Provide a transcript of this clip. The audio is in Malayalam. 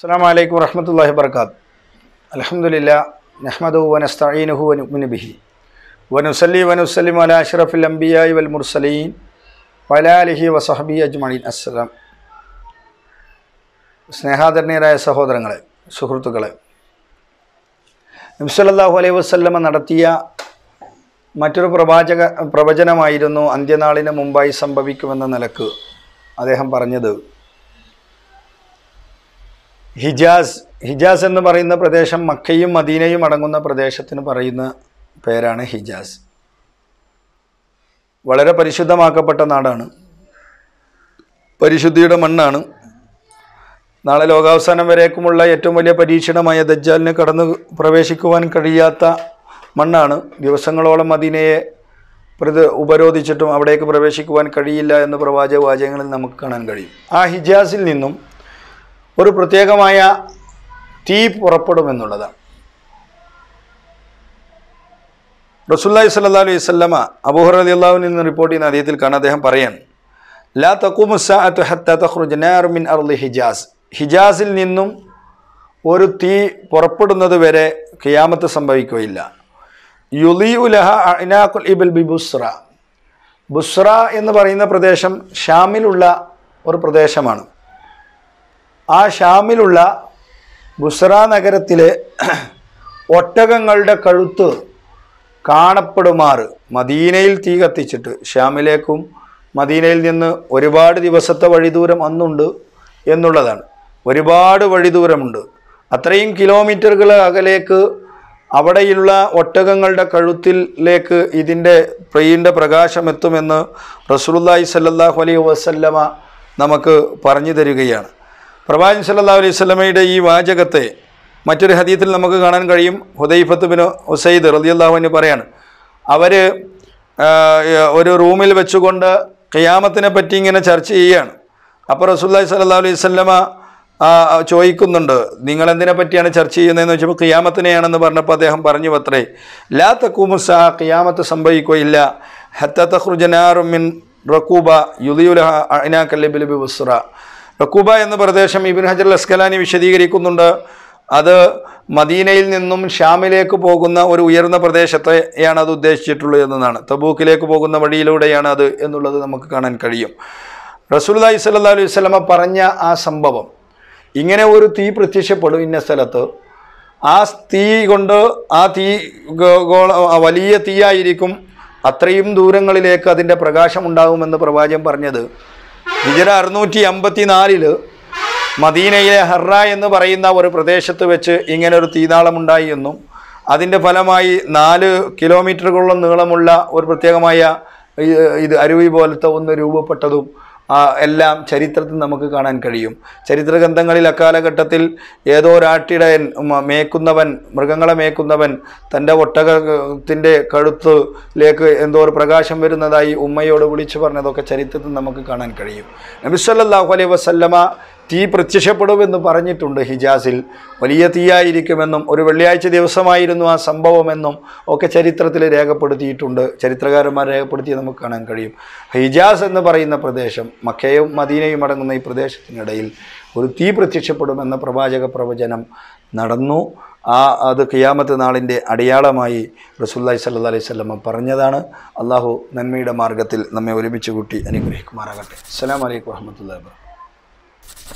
അസ്സാം വലൈക്കും വർഹമത്തല്ലാഹി വർക്കാത്ത് അലഹമുല്ല നഹ്മദു വനസ്തഈനുഹു വനുഅ്മിനു ബിഹി വനുസല്ലി വനുസല്ലിം അല അഷ്റഫിൽ അംബിയായി വൽ മുർസലീൻ വലാലിഹി വസഹബി അജ്മീൻ അസ്സലാം സ്നേഹാദരണീയരായ സഹോദരങ്ങളെ സുഹൃത്തുക്കളെ നബ്സല്ലാഹു അലൈഹി വസല്ലമ നടത്തിയ മറ്റൊരു പ്രവാചക പ്രവചനമായിരുന്നു അന്ത്യനാളിന് മുമ്പായി സംഭവിക്കുമെന്ന നിലക്ക് അദ്ദേഹം പറഞ്ഞത് ഹിജാസ് ഹിജാസ് എന്ന് പറയുന്ന പ്രദേശം മക്കയും മദീനയും അടങ്ങുന്ന പ്രദേശത്തിന് പറയുന്ന പേരാണ് ഹിജാസ് വളരെ പരിശുദ്ധമാക്കപ്പെട്ട നാടാണ് പരിശുദ്ധിയുടെ മണ്ണാണ് നാളെ ലോകാവസാനം വരേക്കുമുള്ള ഏറ്റവും വലിയ പരീക്ഷണമായ ദജ്ജാലിന് കടന്നു പ്രവേശിക്കുവാൻ കഴിയാത്ത മണ്ണാണ് ദിവസങ്ങളോളം മദീനയെ പ്രതി ഉപരോധിച്ചിട്ടും അവിടേക്ക് പ്രവേശിക്കുവാൻ കഴിയില്ല എന്ന് പ്രവാചക വാചകങ്ങളിൽ നമുക്ക് കാണാൻ കഴിയും ആ ഹിജാസിൽ നിന്നും ഒരു പ്രത്യേകമായ തീ പുറപ്പെടുമെന്നുള്ളതാണ് റസുല്ലായി സല്ലാ അലൈഹി സ്വല്ലമ അബൂഹർ അലി അള്ളാഹുവിൽ നിന്ന് റിപ്പോർട്ട് ചെയ്യുന്ന അദ്ദേഹത്തിൽ കാണാൻ അദ്ദേഹം പറയാൻ ലാ തക്കൂമുസാഅത്തു ഹത്ത തഖ്റുജ് നാറു മിൻ അർളി ഹിജാസ് ഹിജാസിൽ നിന്നും ഒരു തീ പുറപ്പെടുന്നത് വരെ ഖിയാമത്ത് സംഭവിക്കുകയില്ല യുലിഉലഹ അനാഖുൽ ഇബിൽ ബി ബുസ്ര ബുസ്ര എന്ന് പറയുന്ന പ്രദേശം ഷാമിലുള്ള ഒരു പ്രദേശമാണ് ആ ഷാമിലുള്ള ബുസ്ര നഗരത്തിലെ ഒട്ടകങ്ങളുടെ കഴുത്ത് കാണപ്പെടുമാറ് മദീനയിൽ തീ കത്തിച്ചിട്ട് ഷാമിലേക്കും മദീനയിൽ നിന്ന് ഒരുപാട് ദിവസത്തെ വഴിദൂരം അന്നുണ്ട് എന്നുള്ളതാണ് ഒരുപാട് വഴിദൂരമുണ്ട് അത്രയും കിലോമീറ്ററുകൾ അകലേക്ക് അവിടെയുള്ള ഒട്ടകങ്ങളുടെ കഴുത്തിലേക്ക് ഇതിൻ്റെ പ്രിയിൻ്റെ പ്രകാശം എത്തുമെന്ന് റസൂലുള്ളാഹി സല്ലല്ലാഹു അലൈഹി വസല്ലമ നമുക്ക് പറഞ്ഞു തരികയാണ് പ്രവാചകൻ സല്ലല്ലാഹു അലൈഹി വസല്ലമയുടെ ഈ വാചകത്തെ മറ്റൊരു ഹദീത്തിൽ നമുക്ക് കാണാൻ കഴിയും ഹുദൈഫത്ത് ബിൻ ഉസൈദ് റളിയല്ലാഹുവിന് പറയാണ് അവർ ഒരു റൂമിൽ വെച്ചുകൊണ്ട് ഖിയാമത്തിനെ പറ്റി ഇങ്ങനെ ചർച്ച ചെയ്യുകയാണ് അപ്പോൾ റസൂല്ലായി സല്ലല്ലാഹു അലൈഹി വസല്ലമ ആ, ചോദിക്കുന്നുണ്ട് നിങ്ങൾ എന്തിനെ പറ്റിയാണ് ചർച്ച ചെയ്യുന്നതെന്ന് വെച്ചപ്പോൾ ഖിയാമത്തിനെയാണെന്ന് പറഞ്ഞപ്പോൾ അദ്ദേഹം പറഞ്ഞു അത്രേ ലാ തക്കൂമുസ ഖിയാമത്ത് സംഭവിക്കുകയില്ല ഹത്ത തഖ്റുജനാറുമിൻ റക്കൂബ യുദിയുലഹ അനാക്കല്ലിബിലിബി ബുസ്ര റക്കൂബ എന്ന പ്രദേശം ഇബിൻ ഹജർ അസ്കലാനി വിശദീകരിക്കുന്നുണ്ട് അത് മദീനയിൽ നിന്നും ഷാമിലേക്ക് പോകുന്ന ഒരു ഉയർന്ന പ്രദേശത്തെയാണ് അത് ഉദ്ദേശിച്ചിട്ടുള്ളത് എന്നതാണ് തബൂക്കിലേക്ക് പോകുന്ന വഴിയിലൂടെയാണ് അത് എന്നുള്ളത് നമുക്ക് കാണാൻ കഴിയും റസൂലുള്ളാഹി സ്വല്ലല്ലാഹു അലൈഹി വസല്ലമ പറഞ്ഞ ആ സംഭവം ഇങ്ങനെ ഒരു തീ പ്രത്യക്ഷപ്പെടും ഇന്ന സ്ഥലത്ത് ആ തീ കൊണ്ട് ആ തീ ഗോ- ഗോള ആ വലിയ തീയായിരിക്കും അത്രയും ദൂരങ്ങളിലേക്ക് അതിൻ്റെ പ്രകാശം ഉണ്ടാകുമെന്ന് പ്രവാചകൻ പറഞ്ഞത് ഹിജറ അറുന്നൂറ്റി അമ്പത്തി നാലില് മദീനയിലെ ഹർറ എന്ന് പറയുന്ന ഒരു പ്രദേശത്ത് വെച്ച് ഇങ്ങനെ ഒരു തീനാളമുണ്ടായി എന്നും അതിൻ്റെ ഫലമായി നാല് കിലോമീറ്ററുകളോളം നീളമുള്ള ഒരു പ്രത്യേകമായ ഈ, ഇത് അരുവി പോലത്തെ ഒന്ന് രൂപപ്പെട്ടതും ആ, എല്ലാം ചരിത്രത്തിൽ നമുക്ക് കാണാൻ കഴിയും ചരിത്ര ഗ്രന്ഥങ്ങളിൽ അക്കാലഘട്ടത്തിൽ ഏതോ ഒരാട്ടിടയൻ മ- മേക്കുന്നവൻ മൃഗങ്ങളെ മേക്കുന്നവൻ തൻ്റെ ഒട്ടകത്തിൻ്റെ കഴുത്തിലേക്ക് എന്തോ ഒരു പ്രകാശം വരുന്നതായി ഉമ്മയോട് വിളിച്ചു പറഞ്ഞതൊക്കെ ചരിത്രത്തിൽ നമുക്ക് കാണാൻ കഴിയും നബിസ്വല്ലാഹു അലൈഹി വസല്ലമ തീ പ്രത്യക്ഷപ്പെടുമെന്ന് പറഞ്ഞിട്ടുണ്ട് ഹിജാസിൽ വലിയ തീയായിരിക്കുമെന്നും ഒരു വെള്ളിയാഴ്ച ദിവസമായിരുന്നു ആ സംഭവമെന്നും ഒക്കെ ചരിത്രത്തിൽ രേഖപ്പെടുത്തിയിട്ടുണ്ട് ചരിത്രകാരന്മാർ രേഖപ്പെടുത്തി നമുക്ക് കാണാൻ കഴിയും ഹിജാസ് എന്ന് പറയുന്ന പ്രദേശം മക്കയും മദീനയും അടങ്ങുന്ന ഈ പ്രദേശത്തിനിടയിൽ ഒരു തീ പ്രത്യക്ഷപ്പെടുമെന്ന പ്രവാചക പ്രവചനം നടന്നു ആ അത് ഖിയാമത്ത് നാളിൻ്റെ അടയാളമായി റസൂല്ലായി സല്ലു അലൈഹി സ്വലമ പറഞ്ഞതാണ് അള്ളാഹു നന്മയുടെ മാർഗത്തിൽ നമ്മെ ഒരുമിച്ച് കൂട്ടി അനുഗ്രഹിക്കുമാറാകട്ടെ അസ്സലാമു അലൈക്കും വറഹ്മത്തുള്ളാഹി വാബറകാതുഹു